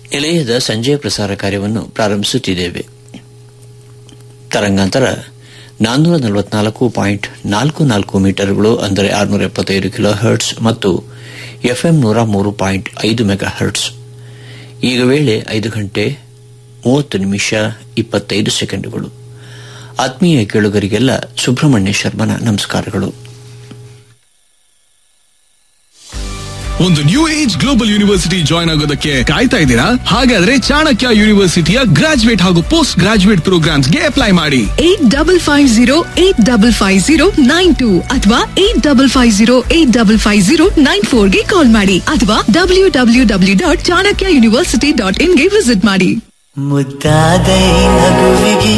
ನಿಲಯದ ಸಂಜೆಯ ಪ್ರಸಾರ ಕಾರ್ಯವನ್ನು ಪ್ರಾರಂಭಿಸುತ್ತಿದ್ದೇವೆ ತರಂಗಾಂತರ ನಾನ್ನೂರ ನಲವತ್ನಾಲ್ಕು ಪಾಯಿಂಟ್ ನಾಲ್ಕು ನಾಲ್ಕು ಮೀಟರ್ಗಳು ಅಂದರೆ ಆರುನೂರ ಎಪ್ಪತ್ತೈದು ಕಿಲೋ ಹರ್ಟ್ಸ್ ಮತ್ತು ಎಫ್ಎಂ ನೂರ ಮೂರು ಪಾಯಿಂಟ್ ಐದು ಮೆಗಾ ಹರ್ಟ್ಸ್ ಈಗ ವೇಳೆ ಐದು ಗಂಟೆ ಮೂವತ್ತು ನಿಮಿಷ ಇಪ್ಪತ್ತೈದು ಸೆಕೆಂಡುಗಳು ಆತ್ಮೀಯ ಕೇಳುಗರಿಗೆಲ್ಲ ಸುಬ್ರಹ್ಮಣ್ಯ ಶರ್ಮನ ನಮಸ್ಕಾರಗಳು ಒಂದು new age global university join ಆಗೋದಕ್ಕೆ ಕಾಯ್ತಾ ಇದ್ದೀರಾ ಹಾಗಾದ್ರೆ ಚಾಣಕ್ಯ ಯೂನಿವರ್ಸಿಟಿಯ ಗ್ರಾಜುಯೇಟ್ ಹಾಗೂ ಪೋಸ್ಟ್ ಗ್ರಾಜುಯೇಟ್ ಪ್ರೋಗ್ರಾಮ್ಸ್ಗೆ ಅಪ್ಲೈ ಮಾಡಿ eight double five zero eight double five zero nine two ಅಥವಾ eight double five zero eight double five zero nine ಫೋರ್ಗೆ ಕಾಲ್ ಮಾಡಿ ಅಥವಾ W W W dot Chanakya university dot ಇನ್ಗೆ ವಿಸಿಟ್ ಮಾಡಿ ಮುದ್ದಾದ ಈ ನಗುವಿಗೆ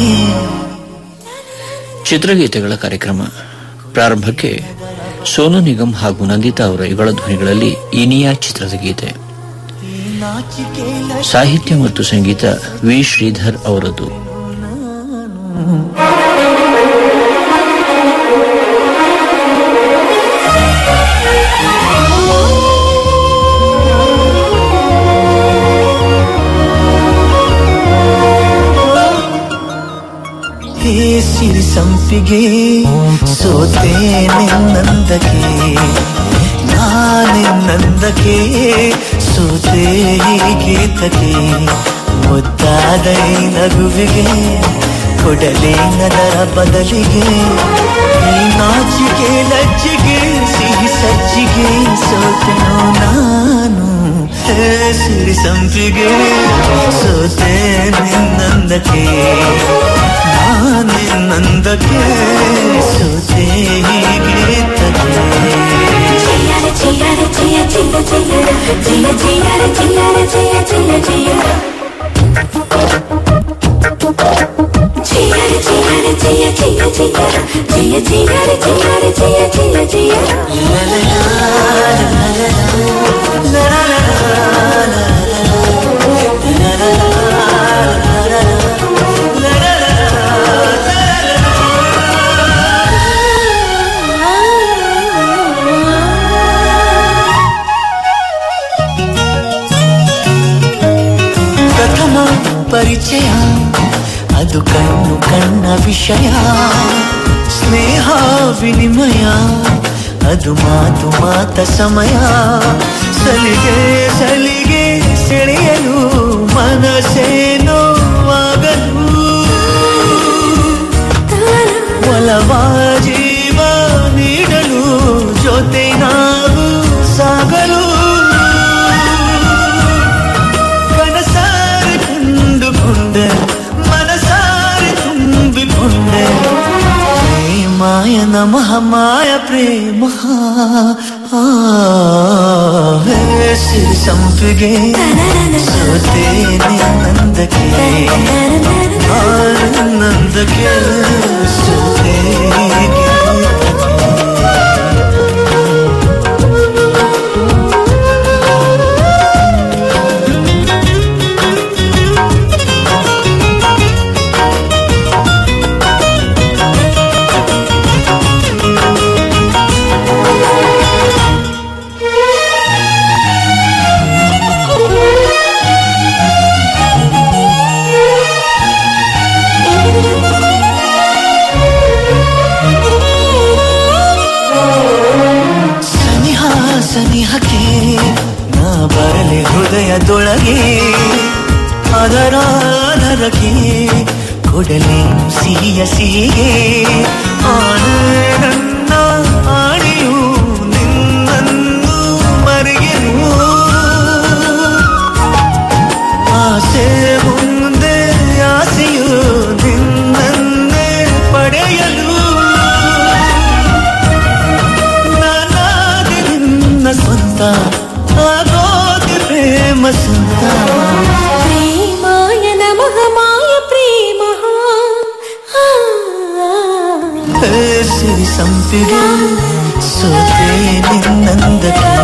ಚಿತ್ರಗೀತೆಗಳ ಕಾರ್ಯಕ್ರಮ ಪ್ರಾರಂಭಕ್ಕೆ ಸೋನು ನಿಗಮ್ ಹಾಗೂ ನಂದಿತಾ ಅವರ ಯುಗಳ ಧ್ವನಿಗಳಲ್ಲಿ ಇನಿಯಾ ಚಿತ್ರದ ಗೀತೆ ನಾಚಿಕೆ ಸಾಹಿತ್ಯ ಮತ್ತು ಸಂಗೀತ ವಿ ಶ್ರೀಧರ್ ಅವರದ್ದು ಹೇ ಸಿರಿ ಸಂಪಿಗೆ ಸೋತೆ ನಿನ್ನಂದಕ್ಕೆ ನಾನೇ ನಂದಕ್ಕೆ ಸೋತೆ ಈ ಗೀತಕ್ಕೆ ಮುದ್ದಾದ ಈ ನಗುವಿಗೆ ಕೊಡಲೇ ನದರ ಬದಲಿಗೆ ಈ ನಾಚಿಕೆ ಲಜ್ಜಿಗೆ ಸಿಹಿ ಸಜ್ಜಿಗೆ ಸೋತೆನು ನಾನು ಹೇ ಸಿರಿ ಸಂಪಿಗೆ ಸೋತೆ ನಿನ್ನಂದಕ್ಕೆ ನಾನಿನ್ನಂದಕ್ಕೆ ಸೋತೆ ಹೀಗೆ ತಗೆ ಪ್ರಥಮ ಪರಿಚಯ ಅದು ಕಣ್ಣು ಕಣ್ಣ ವಿಷಯ ಸ್ನೇಹ ವಿನಿಮಯ ಅದು ಮಾತು ಮಾತ ಸಮಯ ಸಲಿಗೆ ಸಲಿಗೆ ಸೆಳೆಯಲು ಮನಸ್ಸೇನೋ ಆಗಲು ಒಲವ ಜೀವ ನೀಡಲು ಜೊತೆ ನಾವು ಸಾಗಲು ಕನಸಾರೆ ಕಂಡುಕೊಂಡೆ ಮನಸಾರೆ ತುಂಬಿಕೊಂಡೆ ಪ್ರೇಮಾಯ ನಮಃ ಮಾಯ ಪ್ರೇಮ ಆ, ಹೇ ಸಿರಿ ಸಂಪಿಗೆ ಸೋತೆ ನಿನ್ನಂದಕ್ಕೆ ಆನಂದಕ್ಕೆ ಸೋತೆ ಹೀಗೆ. ಸನಿಹ ಸನಿಹಕ್ಕೆ ನಾ ಬರಲಿ ಹೃದಯದೊಳಗೆ ಅದರ ಅದರಕ್ಕೆ ಕೊಡಲಿ ಸಿಹಿಯ ಸಿಹಿಗೆ ಆನೆ ನನ್ನ ಆಣಿಯು ನಿನ್ನನ್ನು ಮರೆಯಲು ಆಸೆ ಮುಂದೆ ಆಸೆಯು ನಿನ್ನನ್ನೇ ಪಡೆಯಲು ನಾನಾದೆ ನಿನ್ನ ಸ್ವಂತ ಆಗೋದೆ ಪ್ರೇಮ ಸ್ವಂತ ಪ್ರೇಮಾಯ ನಮಃ ಮಾಯ ಪ್ರೇಮ ಹೇ ಸಿರಿ ಸಂಪಿಗೆ ಸೋತೆ ನಿನ್ನಂದಕ್ಕೆ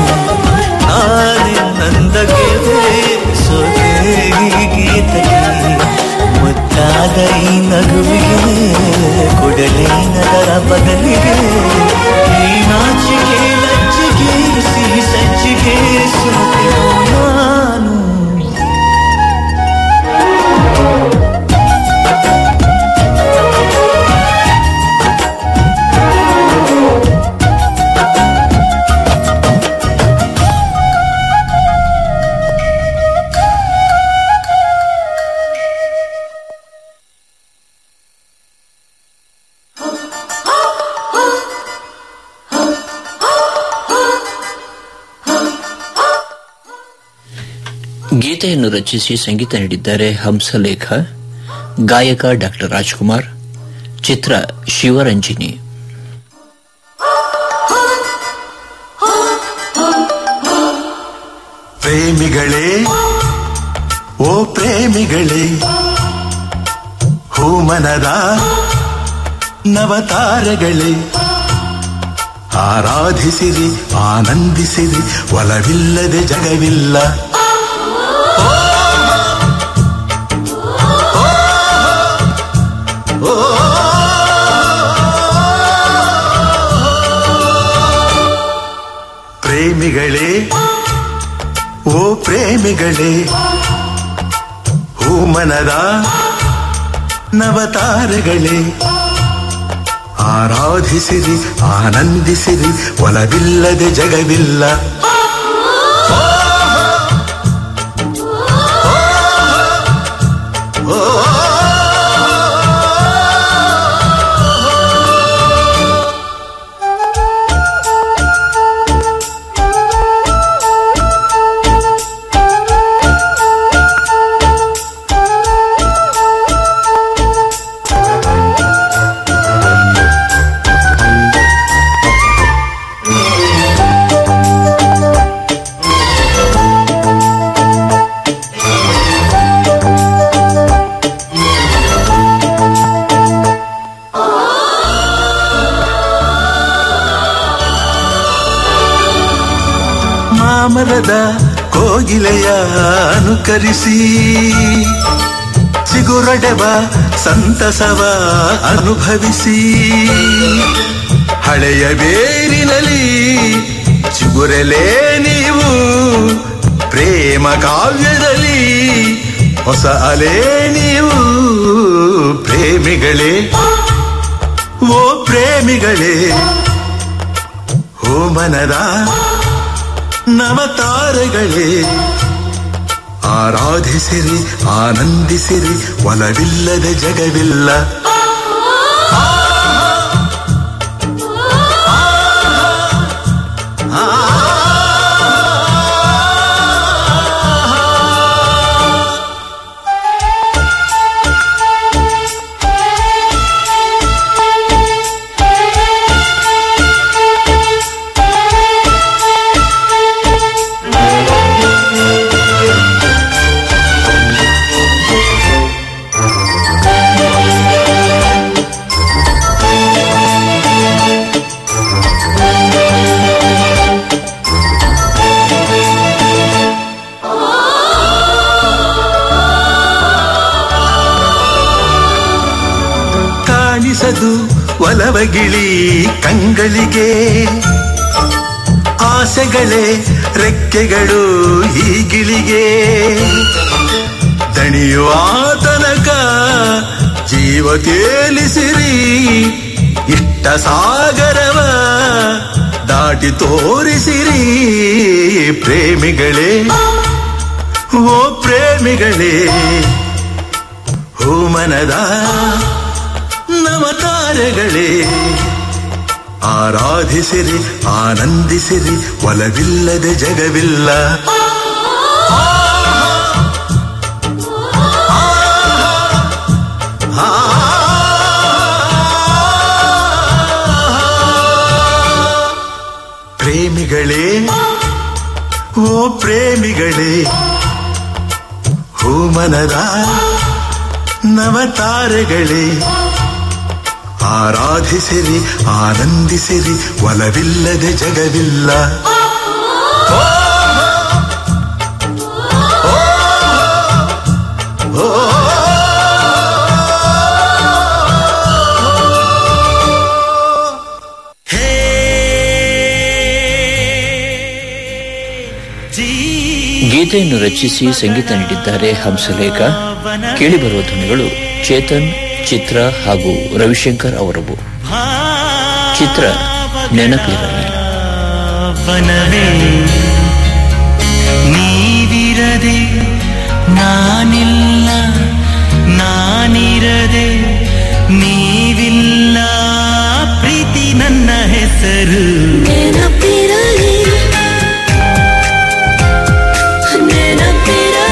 ನಾನಿನ್ನಂದಕ್ಕೆ ಸೋತೆ ಈ ಗೀತಕ್ಕೆ ಮುದ್ದಾದ ಈ ನಗುವಿಗೆ ಕೊಡಲಿ ನದರ ಬದಲಿಗೆ ಈ ನಾಚಿಕೆ ಲಜ್ಜಿಗೆ ಸಿಹಿ ಸಜ್ಜಿಗೆ ಸೋತೆ ನಾನು ಗೀತೆಯನ್ನು ರಚಿಸಿ ಸಂಗೀತ ನೀಡಿದ್ದಾರೆ ಹಂಸಲೇಖ ಗಾಯಕ ಡಾಕ್ಟರ್ ರಾಜ್ಕುಮಾರ್ ಚಿತ್ರ ಶಿವರಂಜಿನಿ ಪ್ರೇಮಿಗಳೇ ಓ ಪ್ರೇಮಿಗಳೇ ಹೂಮನದ ನವತಾರಗಳೇ ಆರಾಧಿಸಿರಿ ಆನಂದಿಸಿರಿ ಒಲವಿಲ್ಲದೆ ಜಗವಿಲ್ಲ ಓ, ಪ್ರೇಮಿಗಳೇ ಓ ಪ್ರೇಮಿಗಳೇ ಹೂಮನದ ನವತಾರಗಳೇ ಆರಾಧಿಸಿರಿ ಆನಂದಿಸಿರಿ ಒಲವಿಲ್ಲದೆ ಜಗವಿಲ್ಲ ಮಾಮರದ ಕೋಗಿಲೆಯ ಅನುಕರಿಸಿ ಚಿಗುರಡೆವ ಸಂತಸವ ಅನುಭವಿಸಿ ಹಳೆಯ ಬೇರಿನಲ್ಲಿ ಚಿಗುರಲೇ ನೀವು ಪ್ರೇಮ ಕಾವ್ಯದಲ್ಲಿ ಹೊಸ ಅಲೆ ನೀವು ಪ್ರೇಮಿಗಳೇ ಓ ಪ್ರೇಮಿಗಳೇ ಓ ಮನದ ನವತಾರಗಳೇ ಆರಾಧಿಸಿರಿ ಆನಂದಿಸಿರಿ ಒಲವಿಲ್ಲದ ಜಗವಿಲ್ಲ ಕಾಣಿಸದು ಒಲವಗಿಳಿ ಕಂಗಳಿಗೆ ಆಸೆಗಳೇ ರೆಕ್ಕೆಗಳು ಈಗಿಳಿಗೆ ದಣಿಯುವ ತನಕ ಜೀವ ತೇಲಿಸಿರಿ ಇಷ್ಟ ಸಾಗರವ ದಾಟಿ ತೋರಿಸಿರಿ ಪ್ರೇಮಿಗಳೇ ಓ ಪ್ರೇಮಿಗಳೇ ಹೋ ಮನದ ನವತಾರಗಳೇ ಆರಾಧಿಸಿರಿ ಆನಂದಿಸಿರಿ ಒಲವಿಲ್ಲದೆ ಜಗವಿಲ್ಲ ಪ್ರೇಮಿಗಳೇ ಓ ಪ್ರೇಮಿಗಳೇ ಹೋ ಮನದ ನವತಾರಗಳೇ ಆರಾಧಿಸಿರಿ ಆನಂದಿಸಿರಿ ಒಲವಿಲ್ಲದೆ ಜಗವಿಲ್ಲ ಗೀತೆಯನ್ನು ರಚಿಸಿ ಸಂಗೀತ ನೀಡಿದ್ದಾರೆ ಹಂಸಲೇಖ ಕೇಳಿಬರುವ ಧ್ವನಿಗಳು ಚೇತನ್ ಚಿತ್ರ ಹಾಗೂ ರವಿಶಂಕರ್ ಅವರವು ಚಿತ್ರ ನೆನಪಿರಲಿ ವನವೇ ನೀವಿರದೆ ನಾನಿಲ್ಲ ನಾನಿರದೆ ನೀವಿಲ್ಲ ಪ್ರೀತಿ ನನ್ನ ಹೆಸರು ನೆನಪಿರಲಿ ನೆನಪಿರಲಿ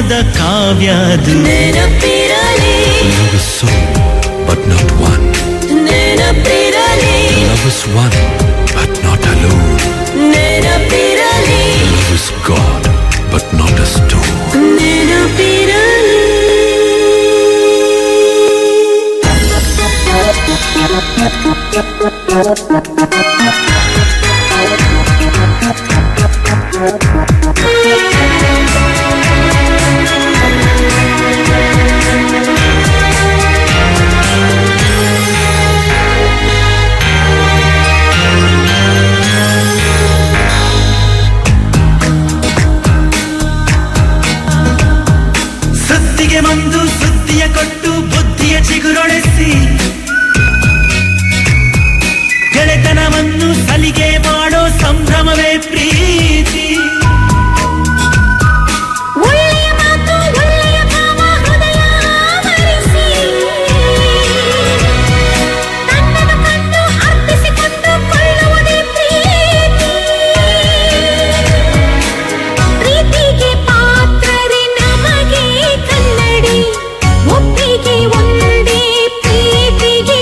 ಕಾಣಿಸದ ಕಾವ್ಯದು ನೆನಪಿರಲಿ Love is soul, but not one. ನೆನಪಿರಲಿ Love is one, but not alone. ನೆನಪಿರಲಿ Love is God, but not a stone. ನೆನಪಿರಲಿ ಸುದ್ದಿಗೆ ಬಂದು ಸುದ್ದಿಯ ಕೊಟ್ಟು ಬುದ್ಧಿಯ ಚಿಗುರೊಳಿಸಿ ಗೆಳೆತನವನ್ನು ಸಲಿಗೆ ಮಾಡೋ ಸಂಭ್ರಮವೇ ಪ್ರೀತಿ ಒಳ್ಳೆಯ ಮಾತು ಒಳ್ಳೆಯ ಭಾವ ಹೃದಯ ಆವರಿಸಿ ತನ್ನನ್ನು ಕಂಡು ಅರ್ಪಿಸಿಕೊಂಡು ಕೊಳ್ಳುವುದೇ ಪ್ರೀತಿ ಪ್ರೀತಿಗೆ ಪಾತ್ರರೆ ನಮಗೆ ಕನ್ನಡಿ ಒಪ್ಪಿಗೆ ಒಂದೇ ಪ್ರೀತಿಗೆ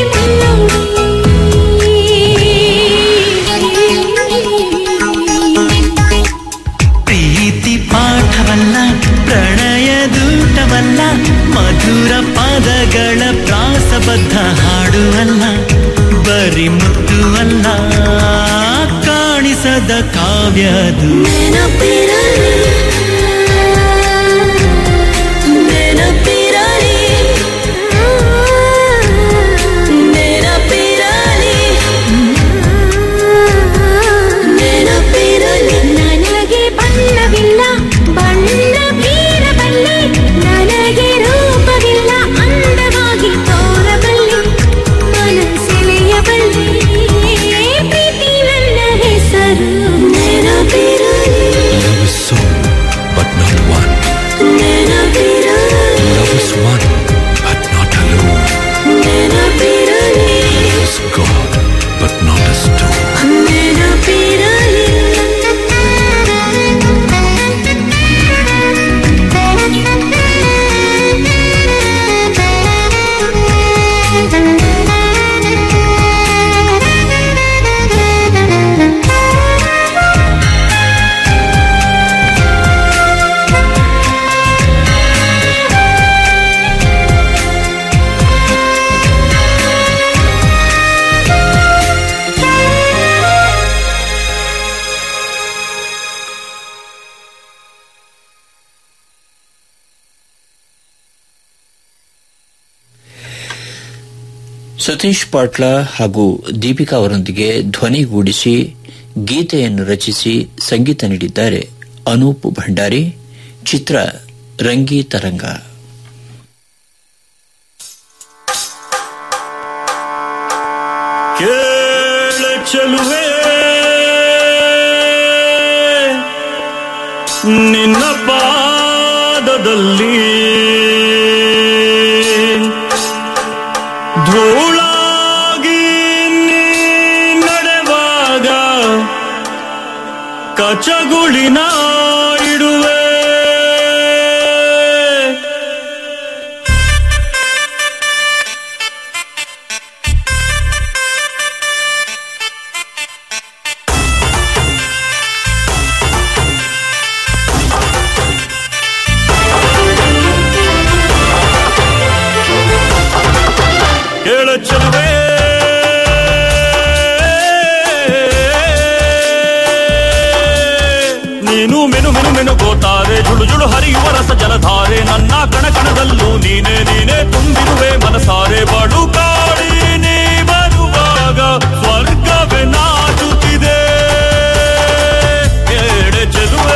ಮುನ್ನುಡಿ ಪ್ರೀತಿ ಪಾಠವಲ್ಲ ಪ್ರಣಯ ದೂಟವಲ್ಲ ಮಧುರ ಪದಗಳ ಪ್ರಾಸಬದ್ಧ ಹಾಡುವಲ್ಲ ಬರಿ ಮುತ್ತು ಅಲ್ಲ ಕಾಣಿಸದ ಕಾವ್ಯದು ನೆನಪಿರಲಿ ನೆನಪಿರಲಿ ನೆನಪಿರಲಿ ನೆನಪಿರಲಿ ನನಗೆ ಬಣ್ಣವಿಲ್ಲ ಬಣ್ಣ ಬೀರಬಲ್ಲೆ ನನಗೆ ರೂಪವಿಲ್ಲ ಅಂದವಾಗಿ ತೋರಬಲ್ಲೆ ಮನಸ್ಸೆಳೆಯಬಲ್ಲೆ ಪ್ರೀತಿ ನನ್ನ ಹೆಸರು ನೆನಪಿರಲಿ Love is soul, but not one. ನೆನಪಿರಲಿ Love is one, but not alone. ನೆನಪಿರಲಿ Love is God, but not a stone. Satish ಪಾಟ್ಲ ಹಾಗೂ ದೀಪಿಕಾ ಅವರೊಂದಿಗೆ ಧ್ವನಿಗೂಡಿಸಿ ಗೀತೆಯನ್ನು ರಚಿಸಿ ಸಂಗೀತ ನೀಡಿದ್ದಾರೆ ಅನೂಪ್ ಭಂಡಾರಿ ಚಿತ್ರ ರಂಗಿ ತರಂಗ ಕೇಳ ಚೆಲುವೆ ನಿನ್ನ ಪಾದದಲ್ಲಿ ಧೂಳಾಗಿ ನೀ ನಡೆವಾಗ ಕಚಗುಳಿನ ಇಡುವೆ ಕೇಳ ಚೆಲುವೆ ನೀನು ಮೆನು ಮೆನು ಮೆನು ಗೋತಾರೆ ಜುಳು ಜುಳು ಹರಿಯುವ ರಸ ಜಲಧಾರೆ ನನ್ನ ಕಣ ಕಣದಲ್ಲೂ ನೀನೆ ನೀನೆ ತುಂಬಿರುವೆ ಮನಸಾರೆ ಬಡು ಕಾಡಿ ನೀ ಬರುವಾಗ ಸ್ವರ್ಗವೇ ನಾಚುತ್ತಿದೆ ಕೇಳೆ ಚೆಲುವೆ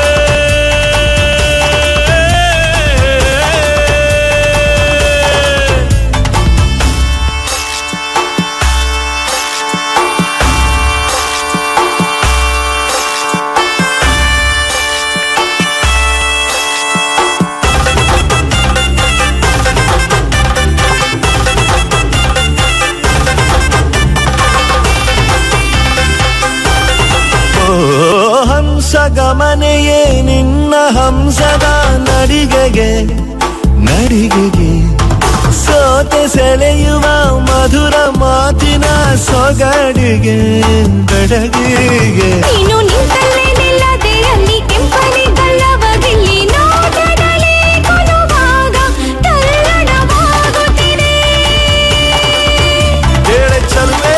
ಹಂಸಗಮನೆಯೇ ನಿನ್ನ ಹಂಸದ ನಡೆ ನಡಿಗೆಗೆ ನಡಿಗೆಗೆ ಸೋತೆ ಸೆಳೆಯುವ ಮಧುರ ಮಾತಿನ ಸೊಗಡಿಗೆ ಬೆಡಗಿಗೆ ನೀನು ನಿಂತಲ್ಲೇ ನಿಲ್ಲದೆ ಅಲ್ಲಿ ಕೆಂಪನೆ ಗಲ್ಲವಗಿಲ್ಲಿ ನೋಟದಲ್ಲಿ ಕೊಲುವಾಗ ತಲ್ಲಣವಾಗುತ್ತಿದೆ ಹೇಳೆ ಚಲ್ಲೆ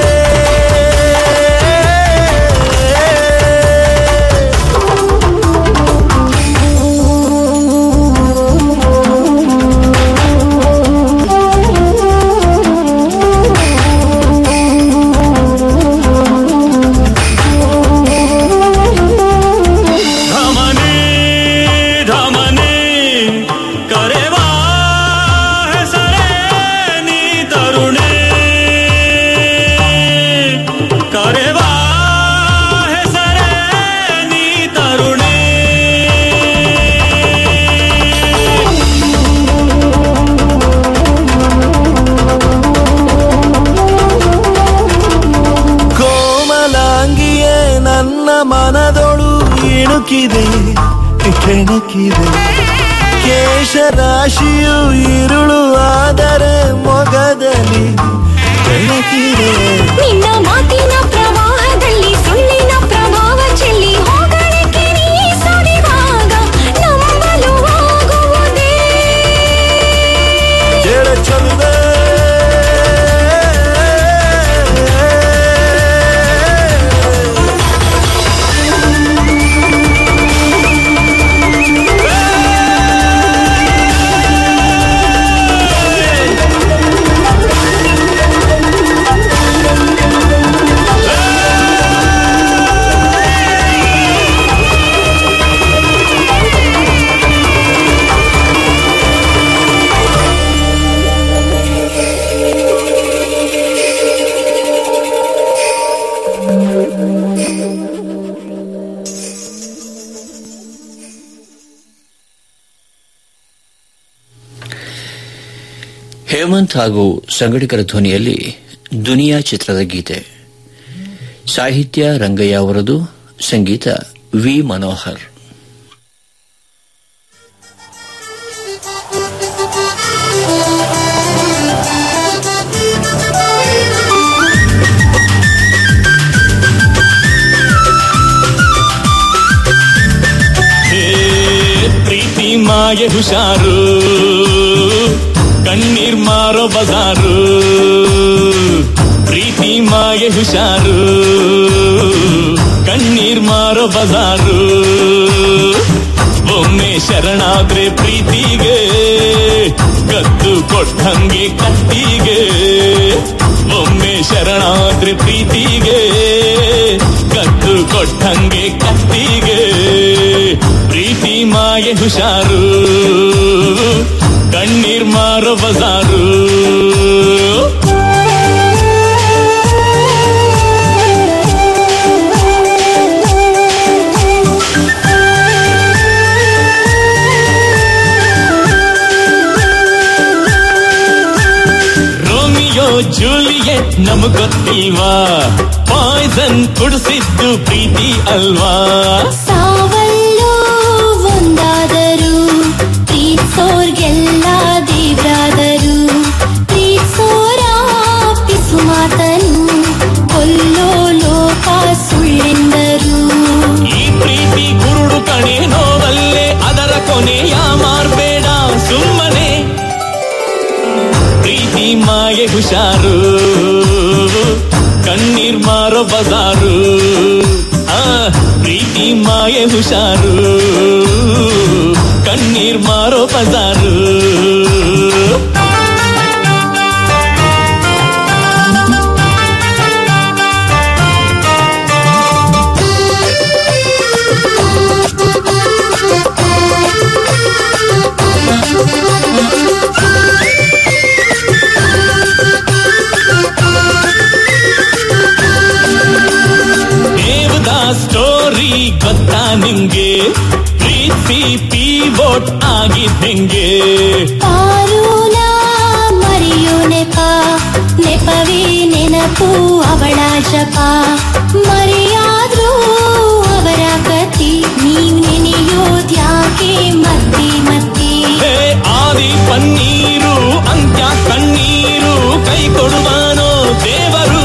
ಧಮನಿ ಧಮನಿ ಕರೆವಾ ಹೆಸರೇ ನೀ ತರುಣೆ ಕರೆವಾ ಹೆಸರೇ ನೀ ತರುಣೆ ಕೋಮಲಾಂಗಿಯೇ ನನ್ನ ಮನದೊಳು ಇಣುಕಿದೆ ಕೆಣಕಿದೆ ಕೇಶರಾಶಿಯು ಇರುಳು ಆದರೆ ಮೊಗದಲ್ಲಿ ಬೆಳಕಿದೆ ನಿನ್ನ ಮಾತಿನ ಪ್ರವಾಹದಲ್ಲಿ ಸುಳ್ಳಿನ ಪ್ರಭಾವ ಚೆಲ್ಲಿ ಹೋಗಳಿಕೆ ನೀ ಸುರಿವಾಗ ನಂಬಲು ಆಗುವುದೇ ಹೇಳ ಚಲುವೆ ಹೇಮಂತ್ ಹಾಗೂ ಸಂಗಡಿಗರ ಧ್ವನಿಯಲ್ಲಿ ದುನಿಯಾ ಚಿತ್ರದ ಗೀತೆ ಸಾಹಿತ್ಯ ರಂಗಯ್ಯ ಅವರದು ಸಂಗೀತ ವಿ ಮನೋಹರ್ ಹೇ ಪ್ರೀತಿ ಮಾಯೆ ಹುಷಾರು ಕಣ್ಣೀರ್ ಮಾರೋ ಬಜಾರು ಪ್ರೀತಿ ಮಾಯೆ ಹುಷಾರು ಕಣ್ಣೀರ್ ಮಾರೋ ಬಜಾರು ಒಮ್ಮೆ ಶರಣಾದ್ರೆ ಪ್ರೀತಿಗೆ ಕತ್ತು ಕೊಟ್ಟಂಗೆ ಕತ್ತಿಗೆ ಒಮ್ಮೆ ಶರಣಾದ್ರೆ ಪ್ರೀತಿಗೆ ಕತ್ತು ಕೊಟ್ಟಂಗೆ ಕತ್ತಿಗೆ ಪ್ರೀತಿ ಮಾಯೆ ಹುಷಾರು ಕಣ್ಣೀರ್ ಮಾರೋ ಬಜಾರು ರೋಮಿಯೋ ಜೂಲಿಯೆಟ್ ನಮಗ್ ಗೊತ್ತಿಲ್ವಾ ಪಾಯ್ಸನ್ ಕುಡಿಸಿದ್ದು ಪ್ರೀತಿ ಅಲ್ವಾ ಸಾವಲ್ಲೂ ಒಂದಾದರೂ ಪ್ರೀತ್ಸೋರ್ಗೆಲ್ಲ ದೇವ್ರಾದರು ಪ್ರೀತ್ಸೋರ ಪಿಸು ಮಾತನು ಕೊಲ್ಲೋ ಲೋಕ ಸುಳ್ಳೆಂದರು ಈ ಪ್ರೀತಿ ಕುರುಡು ಕಣೆ ನೋವಲ್ಲೇ ಅದರ ಕೊನೆಯ ಮಾರ್ಬೇಡ ಸುಮ್ಮನೆ ಪ್ರೀತಿ ಮಾಯೆ ಹುಷಾರು ಕಣ್ಣೀರ್ ಮಾರೋ ಬಜಾರು ಆ ಪ್ರೀತಿ ಮಾಯೆ ಹುಷಾರು ಕಣ್ಣೀರ್ ಮಾರೋ ಬಜಾರು ದೇವದ ಸ್ಟೋರಿ ಗೊತ್ತಾ ನಿಂಗೆ ಪ್ರೀತಿ ಪಿವೋಟ್ ಆಗಿದ್ದಂಗೆ ಪಾರೂನ ಮರೆಯೋ ನೆಪ ನೆಪವೇ ನೆನಪು ಅವಳ ಜಪ ಮರೆಯಾದ್ರೂ ಅವರ ಗತಿ ನೀವ್ ನೆನೆಯೋದ್ಯಾಕೆ ಮತ್ತೆ ಪನ್ನೀರು ಅಂತ್ಯ ಕಣ್ಣೀರು ಕೈ ಕೊಡುವಾನೋ ದೇವರು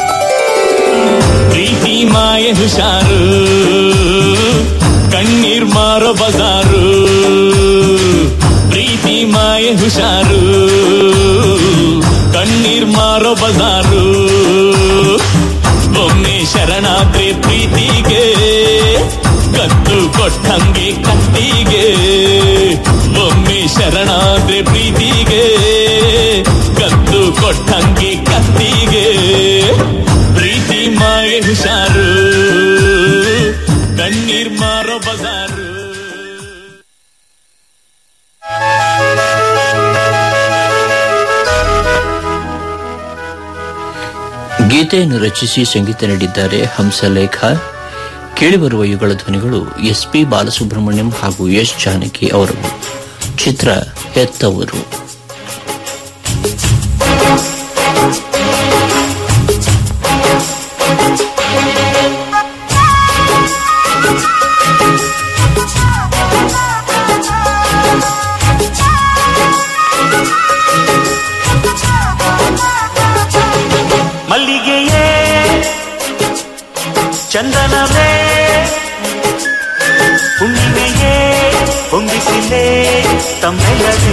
ಪ್ರೀತಿ ಮಾಯೆ ಹುಷಾರು ಕಣ್ಣೀರ್ ಮಾರೋ ಬಜಾರು ಪ್ರೀತಿ ಮಾಯೆ ಹುಷಾರು ಕಣ್ಣೀರ್ ಮಾರೋ ಬಜಾರು ಒಮ್ಮೆ ಶರಣಾದ್ರೆ ಪ್ರೀತಿಗೆ ಕತ್ತು ಕೊಟ್ಟಂಗೆ ಕತ್ತಿಗೆ ಒಮ್ಮೆ ಶರಣಾದ್ರೆ ಪ್ರೀತಿಗೆ ಕತ್ತು ಕೊಟ್ಟಂಗೆ ಕತ್ತಿಗೆ ಪ್ರೀತಿ ಮಾಯೆ ಹುಷಾರು ಕಣ್ಣೀರ್ ಮಾರೋ ಬಜಾರು ಗೀತೆಯನ್ನು ರಚಿಸಿ ಸಂಗೀತ ನೀಡಿದ್ದಾರೆ ಹಂಸಲೇಖ ಕೇಳಿಬರುವ ಯುಗಳ ಧ್ವನಿಗಳು ಎಸ್ ಪಿ ಬಾಲಸುಬ್ರಹ್ಮಣ್ಯಂ ಹಾಗೂ ಎಸ್ ಜಾನಕಿ ಅವರವು ಚಿತ್ರ ಹೆತ್ತವರು ಮಲ್ಲಿಗೆಯೇ ಚಂದನವೇ ಹುಣ್ಣಿಮೆಯೇ ಹೊಂದಿಸಿಲೇ ತಮ್ಮೆಲ್ಲದೆ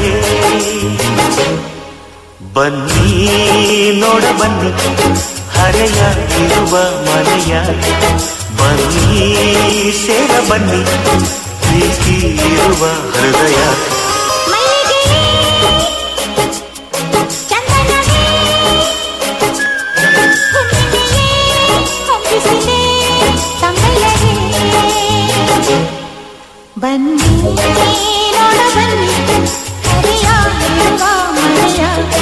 ಬನ್ನಿ ನೋಡ ಬನ್ನಿ ಹರೆಯ ಇರುವ ಮನೆಯ ಬನ್ನಿ ಸೇರ ಬನ್ನಿ ಪ್ರೀತಿ ಇರುವ ಹೃದಯ ಬನ್ನಿ ನೋಡ ಬನ್ನಿ ಹರೆಯ ಇರುವ ಮನೆಯ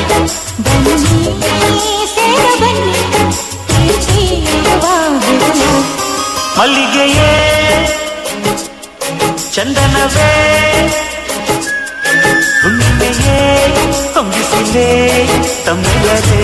ಬನ್ನಿ ಸೇರ ಬನ್ನಿ ಪ್ರೀತಿ ಇರುವ ಹೃದಯ ಮಲ್ಲಿಗೆಯೇ ಚಂದನವೇ ಹುಣ್ಣಿಮೆಯೇ ಹೊಂಗಿಸಿಲೇ ತಮ್ಮೆಲ್ಲದೆ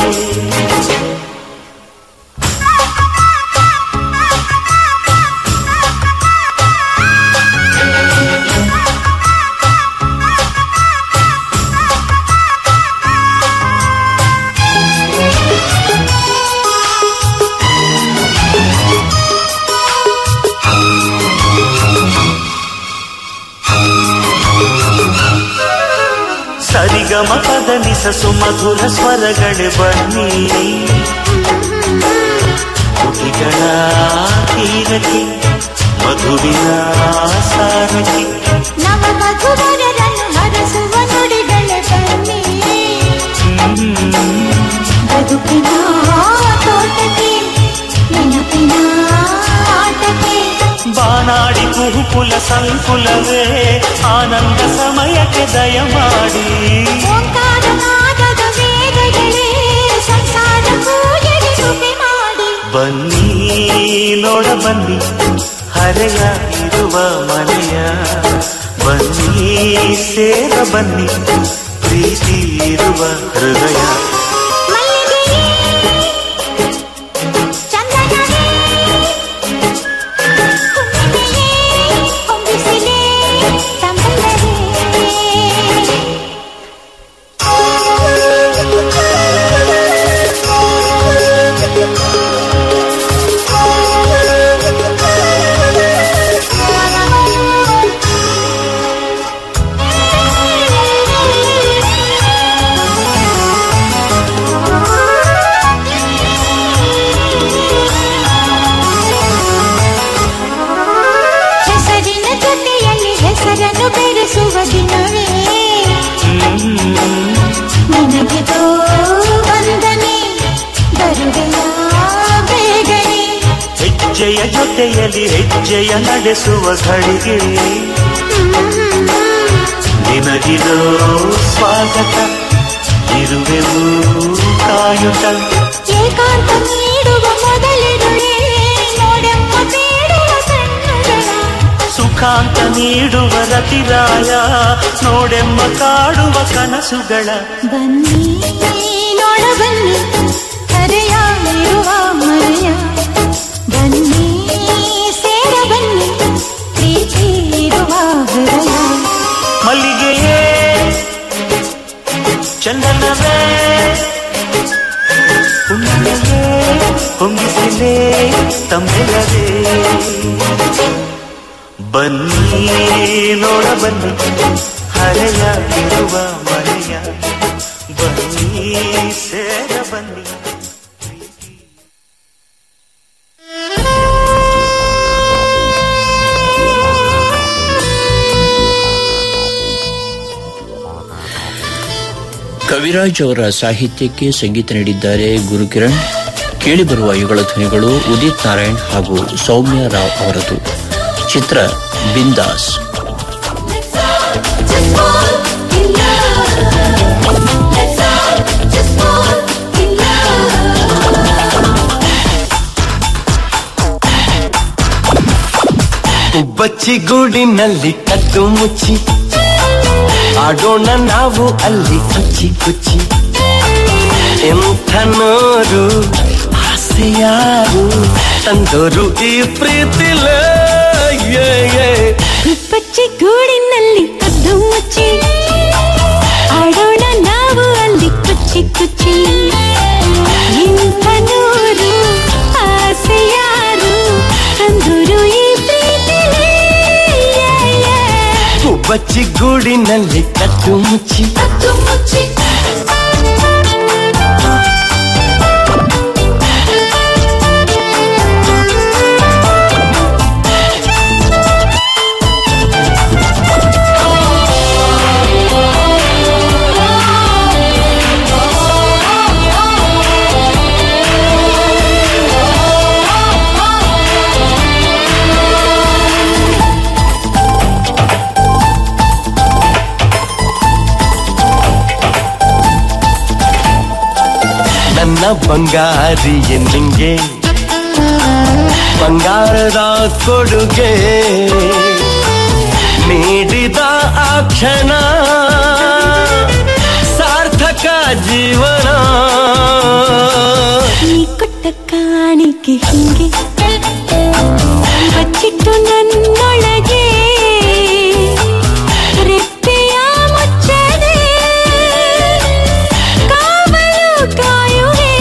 ಸರಿಗಮ ಪದನಿಸ ಸುಮಧುರ ಸ್ವರಗಳೇ ಬನ್ನಿ ತುಟಿಗಳ ತೀರಕ್ಕೆ ಮಧುವಿನ ಸಾರಕ್ಕೆ ನವ ಮಧುವರರನ್ನು ಹರಸುವ ನುಡಿಗಳ ಬನ್ನಿ ಬದುಕಿನ ತೋಟಕ್ಕೆ ನೆನಪಿನ ಆಟಕ್ಕೆ ಬಾನಾಡಿ ಕುಹುಕುಲ ಸಂಕುಲವೇ ಆನಂದ ಸಮಯಕ್ಕೆ ದಯಮಾಡಿ ಓಂಕಾರನಾದದ ವೇದಗಳೇ ಸಂಸಾರ ಪೂಜೆಗೆ ಕೃಪೆ ಮಾಡಿ ಬನ್ನಿ ನೋಡ ಬನ್ನಿ ಹರೆಯ ಇರುವ ಮನೆಯ ಬನ್ನಿ ಸೇರ ಬನ್ನಿ ಪ್ರೀತಿ ಇರುವ ಹೃದಯ ಮಲ್ಲಿಗೆಯೇ ಚಂದನವೇ ಹುಣ್ಣಿಮೆಯೇ ಹೊಂದಿಸಿಲೇ ತಮ್ಮೆಲ್ಲರೇ ಹೆಸರಿನ ಜೊತೆಯಲ್ಲಿ ಹೆಸರನ್ನು ಬೆರೆಸುವ ದಿನವೇ ನಿನಗೆ ತೋ ವಂದನೆ ಬರುವೆಯ ಬೇಗನೆ ಹೆಜ್ಜೆಯ ಜೊತೆಯಲ್ಲಿ ಹೆಜ್ಜೆಯ ನಡೆಸುವ ಘಳಿಗೆ ನಿನಗಿದೋ ಸ್ವಾಗತ ಇರುವೆವು ಕಾಯುತ್ತ ಏಕಾಂತ ನೀಡುವ ಮೊದಲಿರುಳೆ ನೋಡೆಮ್ಮ ಬೇಡುವ ಕಣ್ಣುಗಳ ಸುಖಾಂತ ನೀಡುವ ರತಿರಾಯ ನೋಡೆಮ್ಮ ಕಾಡುವ ಕನಸುಗಳ ಬನ್ನಿ ನೋಡ ಬನ್ನಿ ಹರೆಯ ಇರುವ ಮನೆಯ ಬನ್ನಿ ಸೇರ ಬನ್ನಿ ಪ್ರೀತಿ ಇರುವ ಹೃದಯ ಮಲ್ಲಿಗೆಯೇ ಗಾಳಿಯೇ ಹೊಂಗಿಸಿಲೇ ತಮ್ಮೆಲ್ಲವೇ ಬನ್ನಿ ನೋಡ ಬನ್ನಿ ಹರೆಯ ಇರುವ ಮನೆಯ ಬನ್ನಿ ಸೇರ ಬನ್ನಿ ಕವಿರಾಜ್ ಅವರ ಸಾಹಿತ್ಯಕ್ಕೆ ಸಂಗೀತ ನೀಡಿದ್ದಾರೆ ಗುರುಕಿರಣ್ ಕೇಳಿಬರುವ ಯುಗಳ ಧ್ವನಿಗಳು ಉದಿತ್ ನಾರಾಯಣ್ ಹಾಗೂ ಸೌಮ್ಯ ರಾವ್ ಅವರದು ಚಿತ್ರ ಬಿಂದಾಸ್ ಬಚ್ಚಿ ಗೂಡಿನಲ್ಲಿ ಕಟ್ಟು ಮುಚ್ಚಿ ಆಡೋಣ ನಾವು ಅಲ್ಲಿ ಕುಚ್ಚಿ ಕುಚ್ಚಿ ಎಂಥ ನೋರು ಆಸೆ ಯಾರು ತಂದೋರು ಈ ಪ್ರೀತಿಲ ಪಚ್ಚಿ ಗೂಡಿನಲ್ಲಿ ಕದ್ದು ಮುಚ್ಚಿ ಆಡೋಣ ನಾವು ಅಲ್ಲಿ ಕುಚ್ಚಿ ಕುಚ್ಚಿ ಇಂಥ ನೂರು ಆಸೆ ಯಾರು ತಂದೂರು ಈ ಪ್ರೀತಿಲೇ ಬಚ್ಚಿ ಗೂಡಿನಲ್ಲಿ ಕಟ್ಟು ಮುಚ್ಚಿ ಕದ್ದು ಮುಚ್ಚಿ ನನ್ನ ಬಂಗಾರಿ ನಿಂಗೆ ಬಂಗಾರದ ಕೊಡುಗೆ ನೀಡಿದ ಆ ಕ್ಷಣ ಸಾರ್ಥಕ ಜೀವನ ನೀ ಕೊಟ್ಟ ಕಾಣಿಕೆ ಹಿಂಗೆ ಬಚ್ಚಿಟ್ಟು ನನ್ನೊಳಗೆ ರೆಪ್ಪೆಯ ಮುಚ್ಚದೆ ಕಾವಲು ಕಾಯುವೆ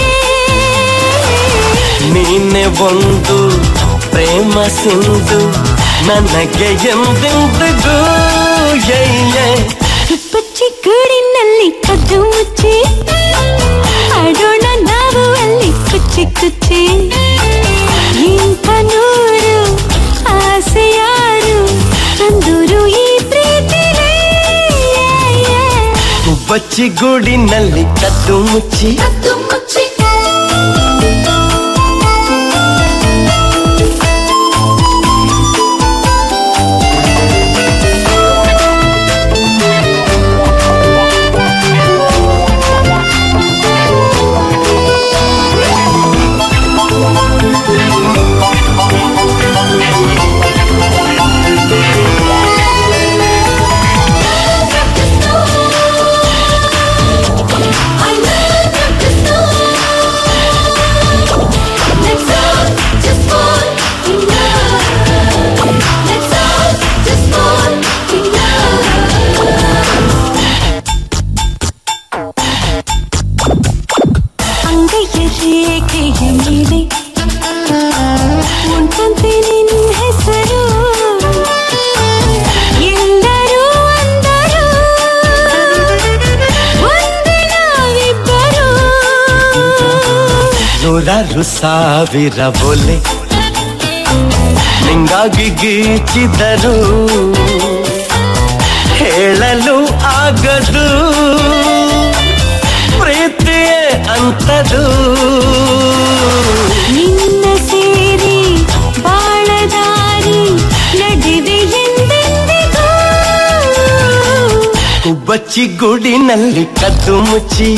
ನೀನೆ ಒಂದು ಪ್ರೇಮ ಸಿಂಧು ನನಗೆ ಎಂದೆಂದಿಗೂ ಎಯ್ಯೆ ಬಚ್ಚಿ ಗೂಡಿನಲ್ಲಿ ಕದ್ದು ಮುಚ್ಚಿ ಆಡೋಣ ನಾವು ಅಲ್ಲಿ ಕುಚ್ಚಿ ಕುಚ್ಚಿ ಇಂಥ ನೂರು ಆಸೆ ಯಾರು ತಂದೂರು ಈ ಪ್ರೀತಿಲೇ ಬಚ್ಚಿ ಗೂಡಿನಲ್ಲಿ ಕದ್ದು ಮುಚ್ಚಿ ಕದ್ದು ಮುಚ್ಚಿ Let's all just fall in love. Let's all just fall in love. ಅಂಗೈಯ ರೇಖೆಯ ಮೇಲೆ ಉಂಟಂತೆ ನಿನ್ನ ಹೆಸರು ಎಲ್ಲರೂ ಅಂದರು ಒಂದೇ ನಾವಿಬ್ಬರು ನೂರಾರು ಸಾವಿರ ಬೋಲೆ ನಿಂಗಾಗಿ ಗೀಚಿದರು ಹೇಳಲು ಆಗದು ಪ್ರೀತಿಯೇ ಅಂತದು ನಿನ್ನ ಸೇರಿ ಬಾಳದಾರಿ ನಡುವೆ ಎಂದೆಂದಿಗೂ ಬಚ್ಚಿ ಗುಡಿನಲ್ಲಿ ಕದ್ದು ಮುಚ್ಚಿ